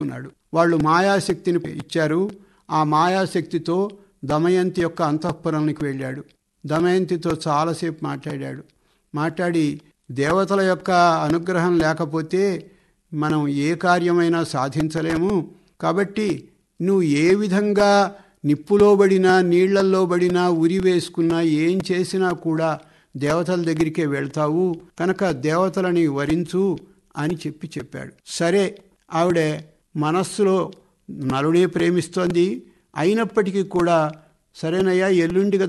తీసుకున్నాడు వాళ్ళు మాయాశక్తిని ఇచ్చారు ఆ మాయాశక్తితో దమయంతి యొక్క అంతఃపురానికి వెళ్ళాడు దమయంతితో చాలాసేపు మాట్లాడాడు మాట్లాడి దేవతల యొక్క అనుగ్రహం లేకపోతే మనం ఏ కార్యమైనా సాధించలేము కాబట్టి నువ్వు ఏ విధంగా నిప్పులో పడినా నీళ్లల్లో పడినా ఉరి వేసుకున్నా ఏం చేసినా కూడా దేవతల దగ్గరికే వెళ్తావు కనుక దేవతలని వరించు అని చెప్పి చెప్పాడు సరే ఆవిడ మనస్సులో నలుడే ప్రేమిస్తోంది అయినప్పటికీ కూడా సరేనయ్యా ఎల్లుండి కదా